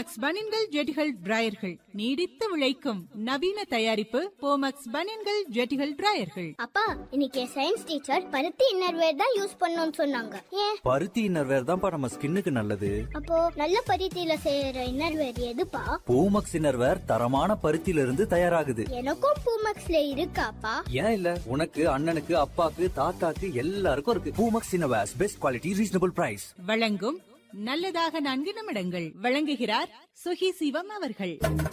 போமக்ஸ் பனின்கள் ஜெட்டிகள் டிராயர்கள் நீடித்து உழைக்கும் நவீன தயாரிப்பு போமக்ஸ் பனின்கள் ஜெட்டிகள் டிராயர்கள் அப்பா இன்னைக்கு சயின்ஸ் டீச்சர் பருத்தி இன்னர்வேர் தான் யூஸ் பண்ணணும்னு சொன்னாங்க ஏன் பருத்தி இன்னர்வேர் தான்ப்பா நம்ம ஸ்கின்னுக்கு நல்லது அப்போ நல்ல பருத்தியில செய்யற இன்னர்வேர் எதுப்பா பூமக்ஸ் இன்னர்வேர் தரமான பருத்தியில இருந்து தயாராகுது எனக்கும் பூமக்ஸ்ல இருக்காப்பா ஏன் இல்ல உனக்கு அண்ணனுக்கு அப்பாக்கு தாத்தாக்கு எல்லாருக்கும் இருக்கு Poomex innerwears best quality reasonable price வழங்கும் நல்லதாக நான்கு நிமிடங்கள் வழங்குகிறார் சுகி சிவம் அவர்கள்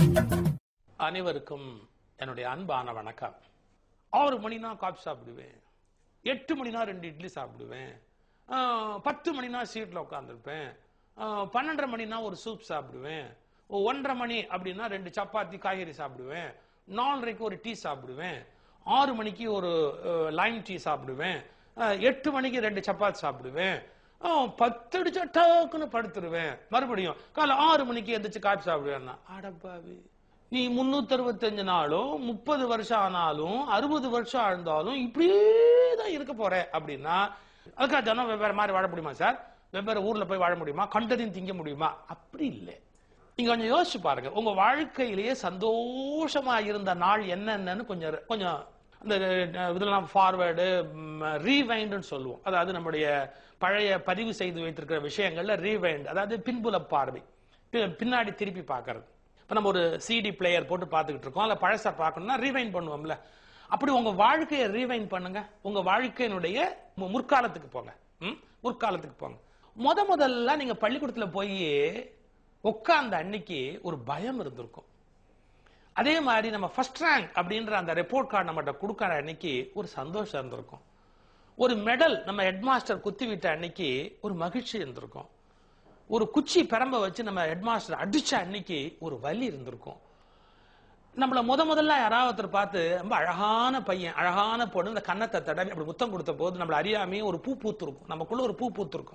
அனைவருக்கும் என்னுடைய அன்பான வணக்கம் ஆறு மணினா காஃபி சாப்பிடுவேன் எட்டு மணினா ரெண்டு இட்லி சாப்பிடுவேன் ஆஹ், பத்து மணினா சீட்டில் உட்காந்துருப்பேன் பன்னெண்டரை மணினா ஒரு சூப் சாப்பிடுவேன் ஒ- ஒன்றரை மணி அப்படின்னா ரெண்டு சப்பாத்தி காய்கறி சாப்பிடுவேன் நாலரைக்கு ஒரு டீ சாப்பிடுவேன் ஆறு மணிக்கு ஒரு லைம் டீ சாப்பிடுவேன் ஆஹ், எட்டு மணிக்கு ரெண்டு சப்பாத்தி சாப்பிடுவேன் ஆஹ், பத்து அடிச்சா டக்குன்னு படுத்துருவேன் மறுபடியும் காலை ஆறு மணிக்கு எந்திரிச்சு காஃபி சாப்பிடுவேன் அடப்பாவி நீ முன்னூத்தி அறுபத்தஞ்சு நாளும் முப்பது வருஷம் ஆனாலும் அறுபது வருஷம் ஆழ்ந்தாலும் இப்படியே தான் இருக்க போற அப்படின்னா அதுக்காக ஜனம் வெவ்வேறு மாதிரி வாழ முடியுமா சார் வெவ்வேறு ஊர்ல போய் வாழ முடியுமா கண்டதையும் திங்க முடியுமா அப்படி இல்லை நீங்க கொஞ்சம் யோசிச்சு பாருங்க உங்க வாழ்க்கையிலேயே சந்தோஷமா இருந்த நாள் என்னென்னு கொஞ்சம் கொஞ்சம் அந்த அஹ், இதெல்லாம் ஃபார்வேர்டு ரீவைண்டுன்னு சொல்லுவோம் அதாவது நம்முடைய பழைய பதிவு செய்து வைத்திருக்கிற விஷயங்கள்ல ரீவைண்ட் அதாவது பின்புல பார்வை பி- பின்னாடி திருப்பி பார்க்கறது இப்போ நம்ம ஒரு சிடி பிளேயர் போட்டு பார்த்துக்கிட்டு இருக்கோம் அல்ல பழசா பார்க்கணும்னா ரீவைண்ட் பண்ணுவோம்ல அப்படி உங்க வாழ்க்கையை ரீவைண்ட் பண்ணுங்க உங்க வாழ்க்கையினுடைய மு- முற்காலத்துக்கு போங்க ம்? முற்காலத்துக்கு போங்க முத முதல்ல நீங்க பள்ளிக்கூடத்துல போய் உட்கார்ந்த அன்னைக்கு ஒரு பயம் இருந்திருக்கும் அதே மாதிரி நம்ம ஃபர்ஸ்ட் ரேங்க் அப்படின்ற அந்த ரிப்போர்ட் கார்டு நம்மகிட்ட கொடுக்குற அன்னைக்கு ஒரு சந்தோஷம் இருந்திருக்கும் ஒரு மெடல் நம்ம ஹெட்மாஸ்டர் குத்தி விட்ட அன்னைக்கு ஒரு மகிழ்ச்சி இருந்திருக்கும் ஒரு குச்சி பெரம்ப வச்சு நம்ம ஹெட்மாஸ்டர் அடிச்ச அன்னைக்கு ஒரு வலி இருந்திருக்கும் நம்மள முத முதல்ல யாராவது ஒருத்தர் பார்த்து ரொம்ப அழகான பையன் அழகான பொண்ணு இந்த கன்னத்தை தடவி அப்படி முத்தம் கொடுத்த போது நம்மள அறியாமையே ஒரு பூ பூத்திருக்கும் நமக்குள்ள ஒரு பூ பூத்திருக்கும்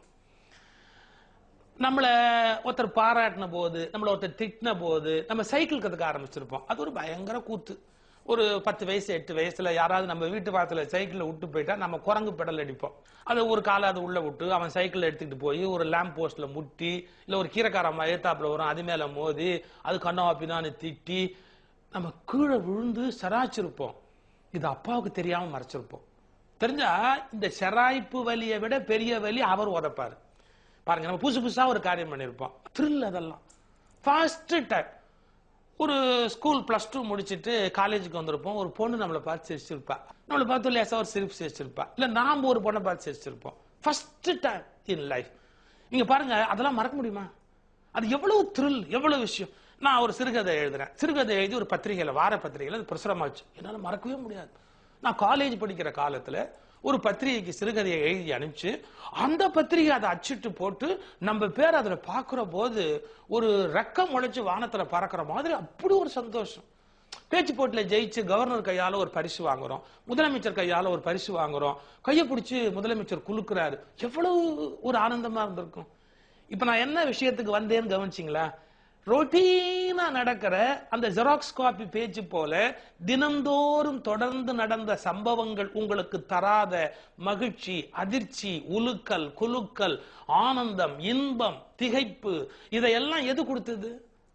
நம்மள ஒருத்தர் பாராட்டின போது நம்மள ஒருத்தர் திட்டின போது நம்ம சைக்கிள் கத்துக்க ஆரம்பிச்சிருப்போம் அது ஒரு பயங்கர கூத்து ஒரு பத்து வயசு எட்டு வயசுல யாராவது நம்ம வீட்டு வாசல சைக்கிள்ல விட்டு போயிட்டா நம்ம குரங்கு பெடல் அடிப்போம் அது ஒரு காலை அது உள்ள விட்டு அவன் சைக்கிள் எடுத்துக்கிட்டு போய் ஒரு லேம்ப் போஸ்ட்ல முட்டி இல்ல ஒரு கீரைக்காரம்மா ஏத்தாப்புல வரும் அது மேல மோதி அது கண்ணாப்பினான்னு திட்டி நம்ம கீழே விழுந்து சராச்சிருப்போம் இது அப்பாவுக்கு தெரியாம மறைச்சிருப்போம் தெரிஞ்சா இந்த செராய்ப்பு வலியை விட பெரிய வலி அவர் உதைப்பாரு பாருங்க நம்ம புதுசு புதுசா ஒரு காரியம் பண்ணிருப்போம் த்ரில் அதெல்லாம் ஃபர்ஸ்ட் டைம் ஒரு ஸ்கூல் பிளஸ் டூ முடிச்சிட்டு காலேஜுக்கு வந்திருப்போம் ஒரு பொண்ணு நம்மளை பார்த்து சிரிச்சிருப்பா நம்மளை பார்த்து லேசா ஒரு சிரிப்பு சிரிச்சிருப்பா இல்ல நாம ஒரு பொண்ணை பார்த்து சிரிச்சிருப்போம் ஃபர்ஸ்ட் டைம் இன் லைஃப் நீங்க பாருங்க அதெல்லாம் மறக்க முடியுமா அது எவ்வளவு த்ரில் எவ்வளவு விஷயம் நான் ஒரு சிறுகதை எழுதுறேன் சிறுகதை எழுதி ஒரு பத்திரிகையில வார பத்திரிகையில அது பிரசுரமாச்சு என்னால மறக்கவே முடியாது நான் காலேஜ் படிக்கிற காலத்துல ஒரு பத்திரிகைக்கு சிறுகதையை எழுதி அனுப்பிச்சு அந்த பத்திரிகை அதை அச்சிட்டு போட்டு நம்ம பேர் அதுல பாக்குற போது ஒரு ரெக்கம் முளைச்சு வானத்துல பறக்கிற மாதிரி அப்படி ஒரு சந்தோஷம் பேச்சு போட்டில ஜெயிச்சு கவர்னர் கையால ஒரு பரிசு வாங்குறோம் முதலமைச்சர் கையால ஒரு பரிசு வாங்குறோம் கையை பிடிச்சு முதலமைச்சர் குலுக்குறாரு எவ்வளவு ஒரு ஆனந்தமா இருந்திருக்கும் இப்ப நான் என்ன விஷயத்துக்கு வந்தேன்னு கவனிச்சிங்களா ரொட்டீனா நடக்கிற அந்த ஜெராக்ஸ் காப்பி பேச்சு போல தினந்தோறும் தொடர்ந்து நடந்த சம்பவங்கள் உங்களுக்கு தராத மகிழ்ச்சி அதிர்ச்சி உலுக்கல் குலுக்கல் ஆனந்தம் இன்பம் திகைப்பு இதையெல்லாம் எது கொடுத்தது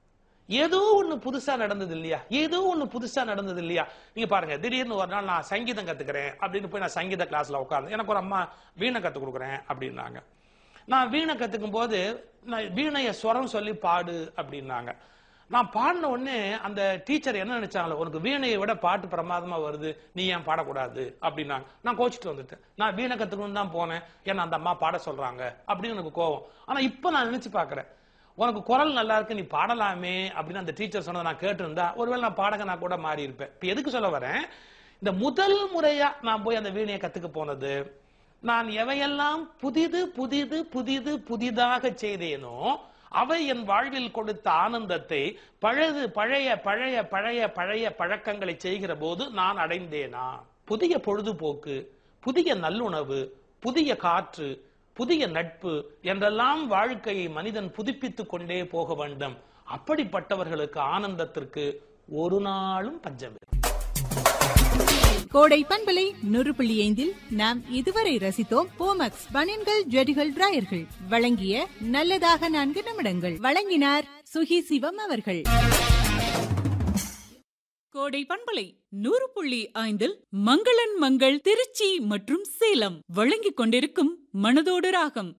ஏதோ ஒண்ணு புதுசா நடந்தது இல்லையா ஏதோ ஒண்ணு புதுசா நடந்தது இல்லையா நீங்க பாருங்க திடீர்னு ஒரு நாள் நான் சங்கீதம் கத்துக்கிறேன் அப்படின்னு போய் நான் சங்கீத கிளாஸ்ல உட்கார்ந்து எனக்கு ஒரு அம்மா வீணை கத்து கொடுக்குறேன் அப்படின்னாங்க நான் வீணை கத்துக்கும் போது நான் வீணைய ஸ்வரம் சொல்லி பாடு அப்படின்னாங்க நான் பாடின உடனே அந்த டீச்சர் என்ன நினைச்சாங்களோ உனக்கு வீணையை விட பாட்டு பிரமாதமா வருது நீ ஏன் பாடக்கூடாது அப்படின்னாங்க நான் கோச்சிட்டு வந்துட்டேன் நான் வீணை கத்துக்கணும்னு தான் போனேன் ஏன்னா அந்த அம்மா பாட சொல்றாங்க அப்படின்னு எனக்கு கோவம் ஆனா இப்ப நான் நினைச்சு பாக்குறேன் உனக்கு குரல் நல்லா இருக்கு நீ பாடலாமே அப்படின்னு அந்த டீச்சர் சொன்னதை நான் கேட்டிருந்தா ஒருவேளை நான் பாடகனா கூட மாறி இருப்பேன் இப்ப எதுக்கு சொல்ல வரேன் இந்த முதல் முறையா நான் போய் அந்த வீணையை கத்துக்க போனது நான் எவையெல்லாம் புதிது புதிது புதிது புதிதாக செய்தேனோ அவை என் வாழ்வில் கொடுத்த ஆனந்தத்தை பழது பழைய பழைய பழைய பழைய பழக்கங்களை செய்கிற போது நான் அடைந்தேனா புதிய பொழுதுபோக்கு புதிய நல்லுணவு புதிய காற்று புதிய நட்பு என்றெல்லாம் வாழ்க்கையை மனிதன் புதுப்பித்துக் கொண்டே போக வேண்டும் அப்படிப்பட்டவர்களுக்கு ஆனந்தத்திற்கு ஒரு நாளும் பஞ்சமில்லை கோடை பண்பலை நூறு புள்ளி ஐந்தில் நாம் இதுவரை ரசித்தோம் போமக்ஸ் பனியன்கள் ஜெடிகள் டிராயர்கள் வழங்கிய நல்லதாக நான்கு நிமிடங்கள் வழங்கினார் சுகி சிவம் அவர்கள் கோடை பண்பலை நூறு புள்ளி ஐந்தில் மங்களன் மங்கள் திருச்சி மற்றும் சேலம் வழங்கிக் கொண்டிருக்கும் மனதோடு ராகம்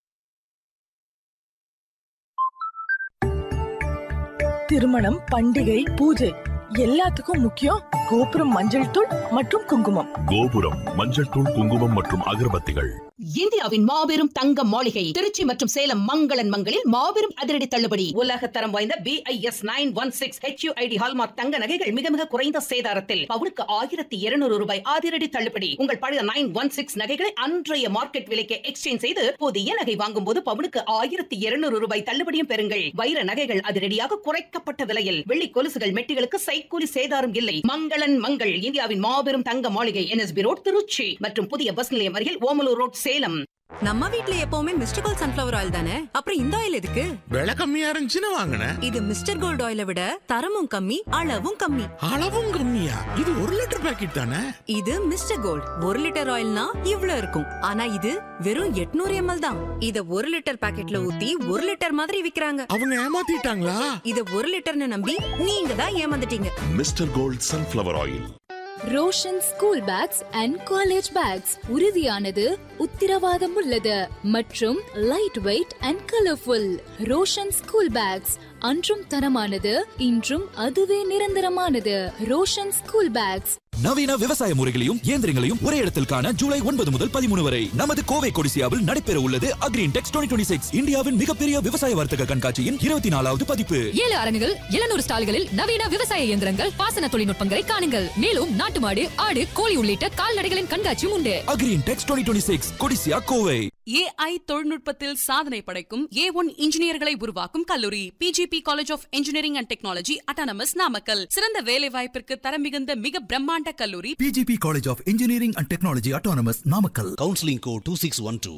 திருமணம் பண்டிகை பூஜை எல்லாத்துக்கும் முக்கியம் கோபுரம் மஞ்சள் தூள் மற்றும் குங்குமம் கோபுரம் மஞ்சள் தூள் குங்குமம் மற்றும் அகர்பத்திகள் இந்தியாவின் மாபெரும் தங்க மாளிகை திருச்சி மற்றும் சேலம் மங்களன் மங்களில் மாபெரும் அதிரடி தள்ளுபடி உலக தரம் வாய்ந்த B I S nine one six HUID hallmark தங்க நகைகள் மிக மிக குறைந்த சேதாரத்தில் பவுனுக்கு ஆயிரத்தி இருநூறு ரூபாய் அதிரடி தள்ளுபடி உங்கள் பழைய நைன் ஒன் சிக்ஸ் நகைகளை அன்றைய மார்க்கெட் விலைக்கு எக்ஸ்சேஞ்ச் செய்து புதிய நகை வாங்கும் போது பவுனுக்கு ஆயிரத்தி இருநூறு ரூபாய் தள்ளுபடியும் பெறுங்கள் வைர நகைகள் அதிரடியாக குறைக்கப்பட்ட விலையில் வெள்ளி கொலுசுகள் மெட்டிகளுக்கு சைக்கூலி சேதாரம் இல்லை மங்களன் மங்கள் இந்தியாவின் மாபெரும் தங்க மாளிகை என்எஸ்பி ரோட் திருச்சி மற்றும் புதிய பஸ் நிலையம் அருகில் ஓமலூர் ரோட் சேலம் நம்ம வீட்ல எப்பவுமே மிஸ்டர் கோல்ட் சன்ஃபிளவர் ஆயில் தானே அப்புறம் இந்த ஆயில் எதுக்கு விலை கம்மியா இருந்துச்சுன்னு வாங்கினேன் இது மிஸ்டர் கோல்ட் ஆயிலை விட தரமும் கம்மி அளவும் கம்மி அளவும் கம்மியா இது ஒரு லிட்டர் பாக்கெட் தானே இது மிஸ்டர் கோல்ட் ஒரு லிட்டர் ஆயில்னா இவ்ளோ இருக்கும் ஆனா இது வெறும் 800 எம்எல் தான் இத ஒரு லிட்டர் பாக்கெட்ல ஊத்தி ஒரு லிட்டர் மாதிரி விக்கிறாங்க அவங்க ஏமாத்திட்டாங்களா இத ஒரு லிட்டர்னு நம்பி நீங்க தான் ஏமாந்துட்டீங்க Mister Gold sunflower oil Roshan school bags and college bags உறுதியானது உத்திரவாதம் உள்ளது மற்றும் light weight and colourful Roshan school bags அன்றும் தரமானது இன்றும் அதுவே நிரந்தரமானது ரோஷன் ஸ்கூல் பேக்ஸ் நவீன விவசாய முறைகளையும் இயந்திரங்களையும் ஒரே இடத்தில் காண ஜூலை ஒன்பது முதல் பதிமூணு வரை நமது கோவை கொடிசியாவில் நடைபெற உள்ளது அக்ரீன் டெக்ஸ் டுவெண்ட்டி சிக்ஸ் இந்தியாவின் மிகப்பெரிய விவசாய வர்த்தக கண்காட்சியின் இருபத்தி நாலாவது பதிப்பு ஏழு அரங்குகள் எழுநூறு ஸ்டால்களில் நவீன விவசாய இயந்திரங்கள் பாசன தொழில்நுட்பங்களை காணுங்கள் மேலும் நாட்டு மாடு ஆடு கோழி உள்ளிட்ட கால்நடைகளின் கண்காட்சியும் உண்டு Agri Intex twenty six CODISSIA Kovai AI தொழில்நுட்பத்தில் சாதனை படைக்கும் ஏ ஒன் இன்ஜினியர்களை உருவாக்கும் கல்லூரி PGP college of engineering and technology autonomous Namakkal சிறந்த வேலை வாய்ப்பிற்கு தரம் மிகுந்த மிக பிரம்மாண்ட கல்லூரி PGP college of engineering and technology autonomous Namakkal counselling code two six one two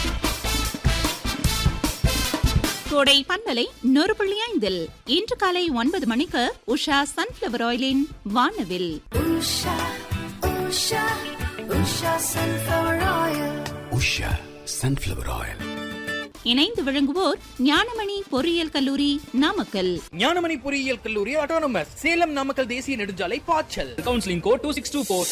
Kodai பண்பலை நூறு புள்ளி ஐந்தில் இன்று காலை ஒன்பது மணிக்கு உஷா சன்ஃபிளவர் ஆயிலின் வானவில் உஷா சன்ஃபிளவர் ஆயில் இணைந்து விளங்குவோர் ஞானமணி பொறியியல் கல்லூரி நாமக்கல் ஞானமணி பொறியியல் கல்லூரி அட்டானமஸ் சேலம் நாமக்கல் தேசிய நெடுஞ்சாலை பாய்ச்சல் counselling code two six two four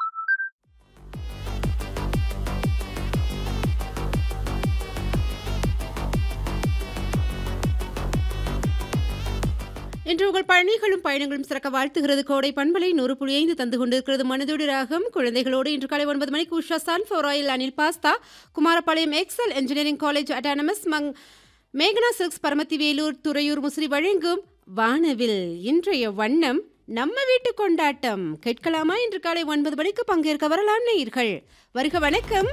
இன்று உங்கள் பயணிகளும் பயணங்களும் சிறக்க வாழ்த்துகிறது கோடை பண்பலை நூறு புள்ளி ஐந்து தந்து கொண்டிருக்கிறது மனதோடு ராகம் குழந்தைகளோடு இன்று காலை ஒன்பது மணிக்கு உஷா சன்ஃபோர் oil Anil pasta Kumarapalayam excel engineering college autonomous மங் மேகனா சில்க்ஸ் பரமத்தி வேலூர் துறையூர் முசிறி வழங்கும் வானவில் இன்றைய வண்ணம் நம்ம வீட்டு கொண்டாட்டம் கேட்கலாமா இன்று காலை ஒன்பது மணிக்கு பங்கேற்க வரலாம் நேயர்கள் வருக வணக்கம்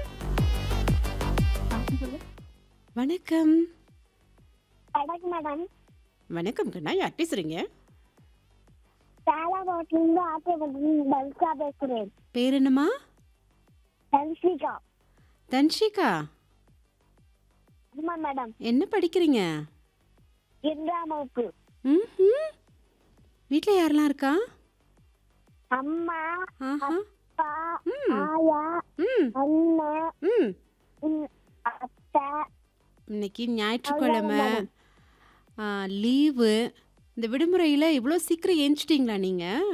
வணக்கம் வணக்கம் மேடம் வணக்கம் கண்ணா யார் பேசுறீங்க சேலா ரோட்லேருந்து ஆத்திரப்பட்டு தல்கா பேசுகிறேன் பேர் என்னம்மா தன்ஷிகா தன்ஷிகா ஆமா மேடம் என்ன படிக்கிறீங்க இரண்டாம் வகுப்பு ம்ஹும். வீட்ல யாரெல்லாம் இருக்கா அம்மா ஆஹா அப்பா ம். ஆயா ம் அண்ணன் ம் ம், அத்தை இன்னைக்கு ஞாயிற்றுக்கிழமை அவ்வளவுதான் ஆ, லீவு இந்த விடுமுறையில் இவ்வளோ சீக்கிரம் ஏஞ்சிட்டிங்களா நீங்கள்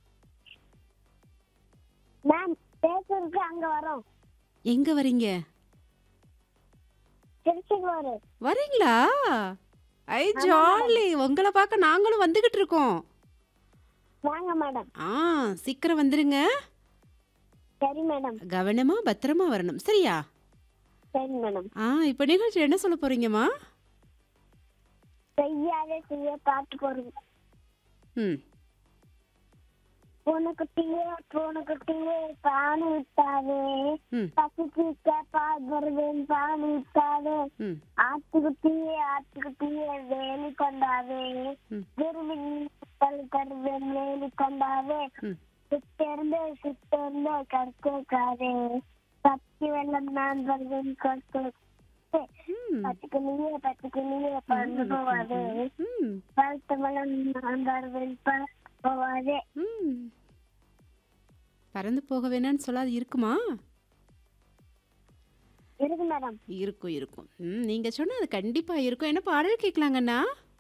மேம் பேசுறதுக்கு அங்க வரோம் எங்கே வரீங்க திருச்சிக்கு வரும் வரீங்களா ஐ ஜாலி உங்களை பார்க்க நாங்களும் வந்துக்கிட்டு இருக்கோம் வாங்க மேடம் ஆ சீக்கிரம் வந்துருங்க சரி மேடம் கவனமா பத்திரமா வரணும் சரியா சரி மேடம் ஆ இப்போ நிகழ்ச்சி என்ன சொல்ல போறீங்கம்மா செய்யாதே செய்ய பாட்டு போறோம் ம் பூனைக்குட்டியே பூனைக்குட்டியே பானு விட்டாவே ம் பசிச்சிக்க பால் வருவேன் பானு விட்டாவே ம் ஆட்டுக்குட்டியே ஆட்டுக்குட்டியே வேலி கொண்டாவே ம். விரும்பி பல் தருவேன் வேலி கொண்டாவே ம். சித்தேர்ந்து சித்தேர்ந்து கற்கே பச்சை வெள்ளம் நான் வருவேன் கற்கே ம் பத்துக்குள்ளேயே பத்துக்குள்ளேயே பறந்து போவாதே ம் பழுத்த வெள்ளம் நான் வருவேன் ப- போவாதே ம் பறந்து போக வேணாம்னு சொல்லாது இருக்குமா இருக்கு மேடம் இருக்கும் இருக்கும் ம் நீங்கள் சொன்னால் அது கண்டிப்பாக இருக்கும் என்ன பாடல் கேட்கலாங்கண்ணா